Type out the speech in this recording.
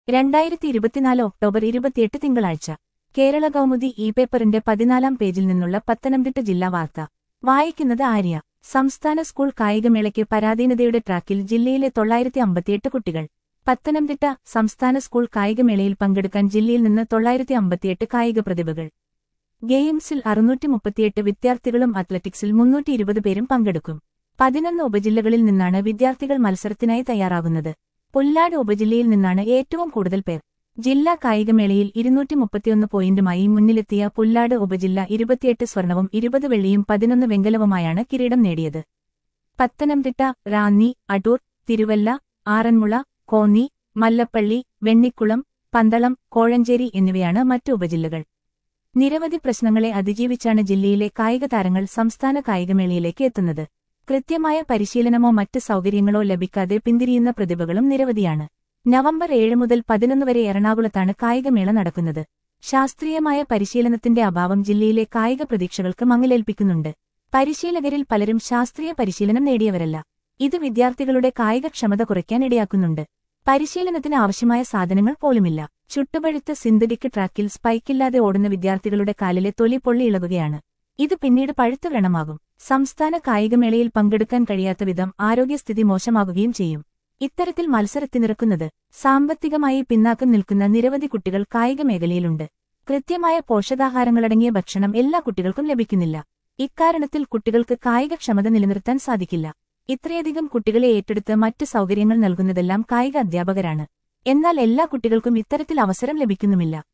രണ്ടായിരത്തി ഇരുപത്തിനാല് ഒക്ടോബർ ഇരുപത്തിയെട്ട് തിങ്കളാഴ്ച കേരള കൗമുദി ഇ പേപ്പറിന്റെ പതിനാലാം പേജിൽ നിന്നുള്ള പത്തനംതിട്ട ജില്ലാ വാർത്ത വായിക്കുന്നത് ആര്യ സംസ്ഥാന സ്കൂൾ കായികമേളയ്ക്ക് പരാധീനതയുടെ ട്രാക്കിൽ ജില്ലയിലെ തൊള്ളായിരത്തി അമ്പത്തിയെട്ട് കുട്ടികൾ പത്തനംതിട്ട സംസ്ഥാന സ്കൂൾ കായികമേളയിൽ പങ്കെടുക്കാൻ ജില്ലയിൽ നിന്ന് തൊള്ളായിരത്തി അമ്പത്തിയെട്ട് കായിക പ്രതിഭകൾ ഗെയിംസിൽ അറുന്നൂറ്റി മുപ്പത്തിയെട്ട് വിദ്യാർത്ഥികളും അത്ലറ്റിക്സിൽ മുന്നൂറ്റി ഇരുപത് പേരും പങ്കെടുക്കും പതിനൊന്ന് ഉപജില്ലകളിൽ നിന്നാണ് വിദ്യാർത്ഥികൾ മത്സരത്തിനായി തയ്യാറാകുന്നത് പുല്ലാട് ഉപജില്ലയിൽ നിന്നാണ് ഏറ്റവും കൂടുതൽ പേർ ജില്ലാ കായികമേളയിൽ ഇരുന്നൂറ്റി മുപ്പത്തിയൊന്ന് പോയിന്റുമായി മുന്നിലെത്തിയ പുല്ലാട് ഉപജില്ല ഇരുപത്തിയെട്ട് സ്വർണവും ഇരുപത് വെള്ളിയും പതിനൊന്ന് വെങ്കലവുമായാണ് കിരീടം നേടിയത് പത്തനംതിട്ട റാന്നി അടൂർ തിരുവല്ല ആറന്മുള കോന്നി മല്ലപ്പള്ളി വെണ്ണിക്കുളം പന്തളം കോഴഞ്ചേരി എന്നിവയാണ് മറ്റു ഉപജില്ലകൾ നിരവധി പ്രശ്നങ്ങളെ അതിജീവിച്ചാണ് ജില്ലയിലെ കായിക താരങ്ങൾ സംസ്ഥാന കായികമേളയിലേക്ക് എത്തുന്നത് കൃത്യമായ പരിശീലനമോ മറ്റ് സൗകര്യങ്ങളോ ലഭിക്കാതെ പിന്തിരിയുന്ന പ്രതിഭകളും നിരവധിയാണ് നവംബർ ഏഴ് മുതൽ പതിനൊന്ന് വരെ എറണാകുളത്താണ് കായികമേള നടക്കുന്നത് ശാസ്ത്രീയമായ പരിശീലനത്തിന്റെ അഭാവം ജില്ലയിലെ കായിക പ്രതീക്ഷകൾക്ക് മങ്ങലേൽപ്പിക്കുന്നുണ്ട് പരിശീലകരിൽ പലരും ശാസ്ത്രീയ പരിശീലനം നേടിയവരല്ല ഇത് വിദ്യാർത്ഥികളുടെ കായികക്ഷമത കുറയ്ക്കാൻ ഇടയാക്കുന്നുണ്ട് പരിശീലനത്തിന് ആവശ്യമായ സാധനങ്ങൾ പോലുമില്ല ചുട്ടുപഴുത്ത സിന്തറ്റിക് ട്രാക്കിൽ സ്പൈക്കില്ലാതെ ഓടുന്ന വിദ്യാർത്ഥികളുടെ കാലിലെ തൊലി പൊള്ളി ഇളകുകയാണ് ഇത് പിന്നീട് പഴുത്തു വ്രണമാകും സംസ്ഥാന കായികമേളയിൽ പങ്കെടുക്കാൻ കഴിയാത്ത വിധം ആരോഗ്യസ്ഥിതി മോശമാകുകയും ചെയ്യും ഇത്തരത്തിൽ മത്സരത്തിനിറക്കുന്നത് സാമ്പത്തികമായി പിന്നാക്കം നിൽക്കുന്ന നിരവധി കുട്ടികൾ കായിക മേഖലയിലുണ്ട് കൃത്യമായ പോഷകാഹാരങ്ങളടങ്ങിയ ഭക്ഷണം എല്ലാ കുട്ടികൾക്കും ലഭിക്കുന്നില്ല ഇക്കാരണത്തിൽ കുട്ടികൾക്ക് കായികക്ഷമത നിലനിർത്താൻ സാധിക്കില്ല ഇത്രയധികം കുട്ടികളെ ഏറ്റെടുത്ത് മറ്റ് സൗകര്യങ്ങൾ നൽകുന്നതെല്ലാം കായിക അധ്യാപകരാണ് എന്നാൽ എല്ലാ കുട്ടികൾക്കും ഇത്തരത്തിൽ അവസരം ലഭിക്കുന്നുമില്ല